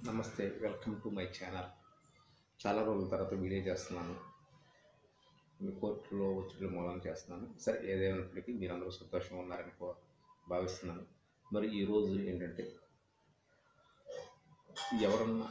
నమస్తే welcome to my channel చాలా రోజుల తర్వాత వీడియో చేస్తున్నాను మీ కోర్టులో ఒత్తిడి మూలం చేస్తున్నాను సరే ఏదైనప్పటికీ మీరందరూ సంతోషంగా ఉన్నారని కో- భావిస్తున్నాను మరి ఈరోజు ఏంటంటే ఎవరన్నా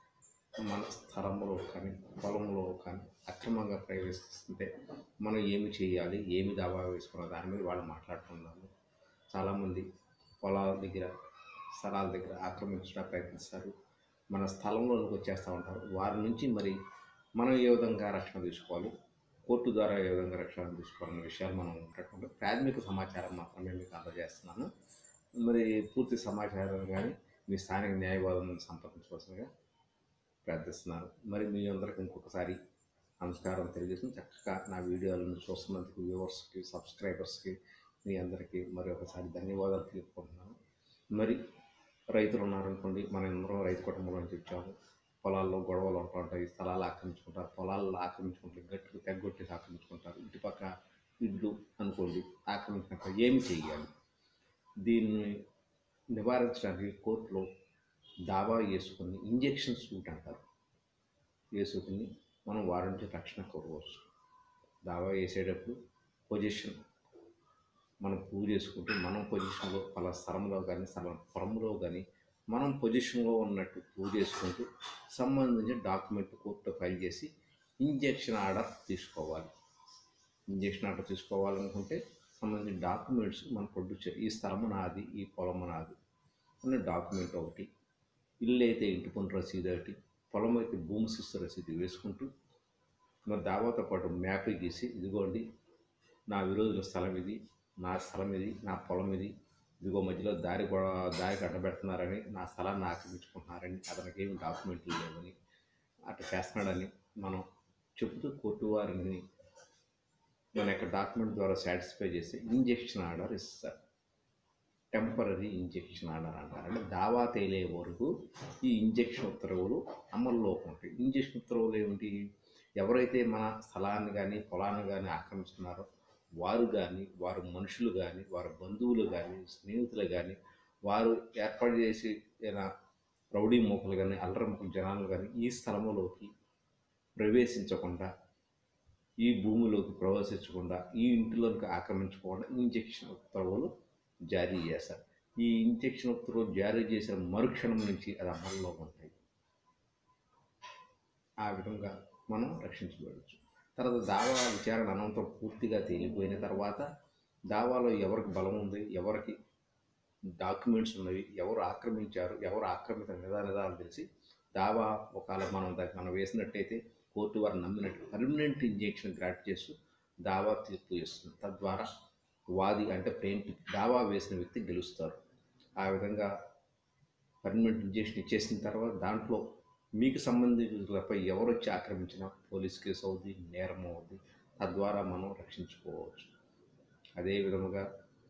మన స్థలంలో కానీ పొలంలో కానీ అక్రమంగా ప్రవేశిస్తుంటే మనం ఏమి చేయాలి ఏమి దావా వేసుకున్న దాని మీద వాళ్ళు మాట్లాడుతున్నాము చాలామంది పొలాల దగ్గర స్థలాల దగ్గర ఆక్రమించడానికి ప్రయత్నిస్తారు మన స్థలంలోకి వచ్చేస్తూ ఉంటారు వారి నుంచి మరి మనం ఏ విధంగా రక్షణ తీసుకోవాలి కోర్టు ద్వారా ఏ విధంగా రక్షణ తీసుకోవాలనే విషయాలు మనం ఉన్నటువంటి ప్రాథమిక సమాచారం మాత్రమే మీకు అందజేస్తున్నాను మరి పూర్తి సమాచారం కానీ మీ స్థానిక న్యాయవాదులను సంప్రదించవలసిందిగా ప్రార్థిస్తున్నాను మరి మీ అందరికి ఇంకొకసారి నమస్కారం తెలియజేసి చక్కగా నా వీడియోలను చూస్తున్నందుకు వ్యూవర్స్కి సబ్స్క్రైబర్స్కి మీ అందరికీ మరి ఒకసారి ధన్యవాదాలు తెలుపుకుంటున్నాను మరి రైతులు ఉన్నారనుకోండి మన అందరం రైతు కుటుంబంలో నుంచి వచ్చాము పొలాల్లో గొడవలు ఉంటూ ఉంటాయి స్థలాలు ఆక్రమించుకుంటారు పొలాల్లో ఆక్రమించుకుంటారు గట్టుకు తెగ్గొట్టేసి ఆక్రమించుకుంటారు ఇటుపక్క ఇల్లు అనుకోండి ఆక్రమించినప్పుడు ఏమి చేయాలి దీన్ని నివారించడానికి కోర్టులో దావా వేసుకుని ఇంజెక్షన్ సూట్ అంటారు వేసుకుని మనం వారి నుంచి రక్షణ కోరవచ్చు దావా వేసేటప్పుడు పొజిషన్ మనం పూజ చేసుకుంటూ మనం పొజిషన్లో పలా స్థలంలో కానీ స్థలం పొలంలో కానీ మనం పొజిషన్లో ఉన్నట్టు పూజ చేసుకుంటూ సంబంధించిన డాక్యుమెంట్ కోర్టులో ఫైల్ చేసి ఇంజెక్షన్ ఆర్డర్ తీసుకోవాలి ఇంజెక్షన్ ఆర్డర్ తీసుకోవాలనుకుంటే సంబంధించిన డాక్యుమెంట్స్ మనం ప్రొడ్యూస్ చేయాలి ఈ స్థలము నాది ఈ పొలము నాది అనే డాక్యుమెంట్ ఒకటి ఇల్లు అయితే ఇంటి పన్ను రసీదు ఒకటి పొలం అయితే భూమి శిస్తు రసీదు వేసుకుంటూ మరి దావాతో పాటు మ్యాప్ గీసి ఇదిగోండి నా విరోధుల స్థలం ఇది నా స్థలం ఇది నా పొలం ఇది ఇదిగో మధ్యలో దారి గొడవ దారి కట్టబెడుతున్నారని నా స్థలాన్ని ఆక్రమించుకుంటున్నారని అతనికి ఏమి డాక్యుమెంట్లు లేవని అట్లా చేస్తున్నాడని మనం చెబుతూ కోర్టు వారిని మన యొక్క డాక్యుమెంట్ ద్వారా సాటిస్ఫై చేసి ఇంజెక్షన్ ఆర్డర్ ఇస్తారు టెంపరీ ఇంజెక్షన్ ఆర్డర్ అంటారు అంటే దావా తేలే వరకు ఈ ఇంజెక్షన్ ఉత్తర్వులు అమల్లో ఉంటాయి ఇంజెక్షన్ ఉత్తర్వులు ఏమిటి ఎవరైతే మన స్థలాన్ని కానీ పొలాన్ని కానీ ఆక్రమిస్తున్నారో వారు కానీ వారు మనుషులు కానీ వారి బంధువులు కానీ స్నేహితులు కానీ వారు ఏర్పాటు చేసి ఏదైనా రౌడీ మూకలు కానీ అల్లరి మూకలు జనాలు కానీ ఈ స్థలంలోకి ప్రవేశించకుండా ఈ భూమిలోకి ప్రవేశించకుండా ఈ ఇంటిలోకి ఆక్రమించకుండా ఇంజెక్షన్ ఉత్తర్వులు జారీ చేస్తారు ఈ ఇంజెక్షన్ ఉత్తర్వులు జారీ చేసిన మరుక్షణం నుంచి అది అమల్లో ఉంటాయి ఆ విధంగా మనం రక్షించబడవచ్చు తర్వాత దావా విచారణ అనంతరం పూర్తిగా తేలిపోయిన తర్వాత దావాలో ఎవరికి బలం ఉంది ఎవరికి డాక్యుమెంట్స్ ఉన్నవి ఎవరు ఆక్రమించారు ఎవరు ఆక్రమిత నిదానిదాలు తెలిసి దావా ఒకవేళ మనం దానికి మనం వేసినట్టయితే కోర్టు వారు నమ్మినట్టు పర్మనెంట్ ఇంజెక్షన్ గ్రాంట్ చేస్తూ దావా తీర్పు ఇస్తుంది తద్వారా వాది అంటే ప్లేంటి దావా వేసిన వ్యక్తి గెలుస్తారు ఆ విధంగా పర్మనెంట్ ఇంజెక్షన్ ఇచ్చేసిన తర్వాత దాంట్లో మీకు సంబంధితులపై ఎవరు వచ్చి ఆక్రమించినా పోలీస్ కేసు అవుద్ది నేరం అవుద్ది తద్వారా మనం రక్షించుకోవచ్చు అదే విధముగా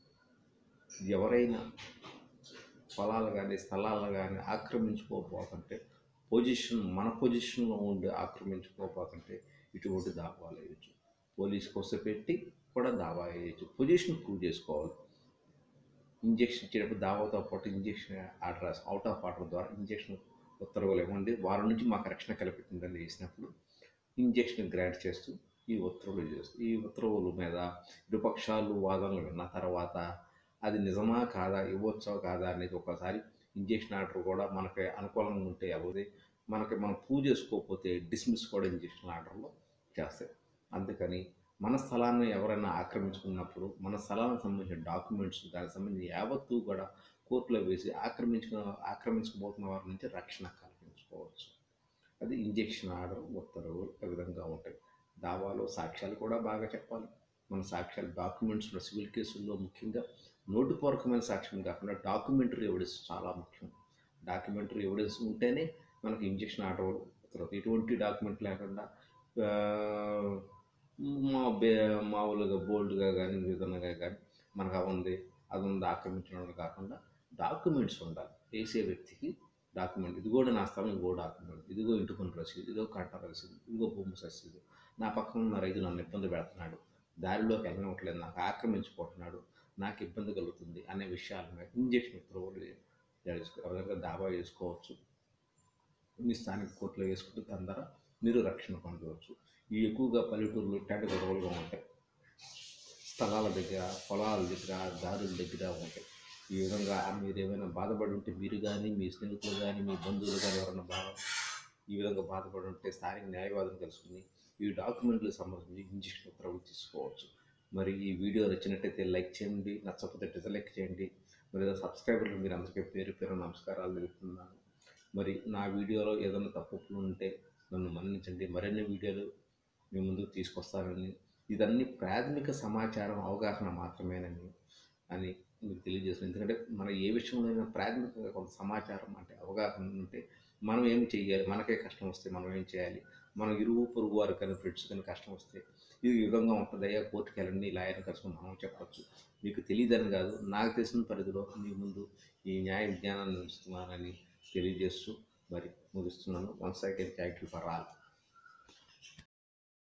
ఎవరైనా పొలాలు కానీ స్థలాలు కానీ ఆక్రమించుకోకపోతుంటే పొజిషన్ మన పొజిషన్లో ఉండి ఆక్రమించుకోకపోతుంటే ఇటువంటి దావాలు వేయచ్చు పోలీస్ కోసం పెట్టి కూడా దావా వేయచ్చు పొజిషన్ ప్రూవ్ చేసుకోవాలి ఇంజెక్షన్ ఇచ్చేటప్పుడు దావాతో పాటు injection order out of order ద్వారా ఇంజెక్షన్ ఉత్తర్వులు ఇవ్వండి వారి నుంచి మాకు రక్షణ కల్పించిందని చేసినప్పుడు ఇంజెక్షన్ గ్రాంట్ చేస్తూ ఈ ఉత్తర్వులు చేస్తూ ఈ ఉత్తర్వుల మీద ఇరుపక్షాలు వాదనలు విన్న తర్వాత అది నిజమా కాదా ఇవ్వచ్చా కాదా అనేది ఒకసారి ఇంజెక్షన్ ఆర్డర్ కూడా మనకి అనుకూలంగా ఉంటే అవ్వదు మనకి మనం పూజ చేసుకోకపోతే డిస్మిస్ కూడా ఇంజెక్షన్ ఆర్డర్లో చేస్తాయి అందుకని మన స్థలాన్ని ఎవరైనా ఆక్రమించుకున్నప్పుడు మన స్థలానికి సంబంధించిన డాక్యుమెంట్స్ దానికి సంబంధించిన యావత్తు కూడా కోర్టులో వేసి ఆక్రమించుకున్న ఆక్రమించుకోబోతున్న వారి నుంచి రక్షణ కల్పించుకోవచ్చు అది ఇంజెక్షన్ ఆర్డర్ ఉత్తర్వులు ఈ విధంగా ఉంటాయి దావాలో సాక్ష్యాలు కూడా బాగా చెప్పాలి మన సాక్ష్యాలు డాక్యుమెంట్స్ సివిల్ కేసుల్లో ముఖ్యంగా నోటుపూర్వకమైన సాక్ష్యం కాకుండా డాక్యుమెంటరీ ఎవిడెన్స్ చాలా ముఖ్యం డాక్యుమెంటరీ ఎవిడెన్స్ ఉంటేనే మనకి ఇంజెక్షన్ ఆర్డర్ ఉత్తర్వులు ఎటువంటి డాక్యుమెంట్ లేకుండా ఆ, మా బే మామూలుగా బోల్డ్గా కానీ విధంగా కానీ మనకు అది ఉంది అది ఉంది ఆక్రమించడం కాకుండా డాక్యుమెంట్స్ ఉండాలి వేసే వ్యక్తికి డాక్యుమెంట్ ఇది కూడా నా స్థలం ఇదిగో డాక్యుమెంట్ ఇదిగో ఇంటి పన్ను రసీదు ఇదిగో కట్ట రసీదు ఇదిగో భూమి రసీదు నా పక్కన ఉన్న రైతు నన్ను ఇబ్బంది పెడుతున్నాడు దారిలోకి వెళ్ళనివ్వట్లేదు నాకు ఆక్రమించుకుంటున్నాడు నాకు ఇబ్బంది కలుగుతుంది అనే విషయాల మీద ఇంజక్షన్ ఉత్తర్వులు జారీ చేసుకో- ఆ విధంగా దావా చేసుకోవచ్చు మీ స్థానిక కోర్టులో వేసుకుంటే దాని ద్వారా మీరు రక్షణ పొందవచ్చు ఇవి ఎక్కువగా పల్లెటూరులో ఇట్లాంటి గొడవలుగా ఉంటాయి స్థలాల దగ్గర పొలాల దగ్గర దారుల దగ్గర ఉంటాయి ఈ విధంగా మీరు ఏమైనా బాధపడి ఉంటే మీరు కానీ మీ స్నేహితులు కానీ మీ బంధువులు కానీ ఎవరైనా బాధ ఈ విధంగా బాధపడి ఉంటే స్థానిక న్యాయవాదం తెలుసుకుని ఈ డాక్యుమెంట్లకు సంబంధించి ఇంజక్షన్ ఉత్తర్వులు తీసుకోవచ్చు మరి ఈ వీడియో నచ్చినట్టయితే లైక్ చేయండి నచ్చకపోతే డిసలైక్ చేయండి మరి ఏదో సబ్స్క్రైబర్లు మీరు అందరికీ పేరు పేరు నమస్కారాలు తెలుపుతున్నాను మరి నా వీడియోలో ఏదైనా తప్పులు ఉంటే నన్ను మన్నించండి మరిన్ని వీడియోలు మీ ముందుకు తీసుకొస్తానని ఇదన్నీ ప్రాథమిక సమాచారం అవగాహన మాత్రమేనని అని మీకు తెలియజేస్తుంది ఎందుకంటే మన ఏ విషయంలో ప్రాథమికంగా కొంత సమాచారం అంటే అవగాహన ఉంటే మనం ఏం చేయాలి మనకే కష్టం వస్తే మనం ఏం చేయాలి మన ఇరుగు పొరుగు వారు కానీ ఫ్రెండ్స్ కానీ కష్టం వస్తే ఇది ఈ విధంగా ఉంటుంది అయ్యా కోర్టుకి వెళ్ళండి లాయర్ని కలుసుకుని మనం చెప్పచ్చు మీకు తెలియదని కాదు నాకు తెలిసిన పరిధిలో మీ ముందు ఈ న్యాయ విజ్ఞానాన్ని ఉంచుతున్నానని తెలియజేస్తూ మరి ముగిస్తున్నాను once again thank you for all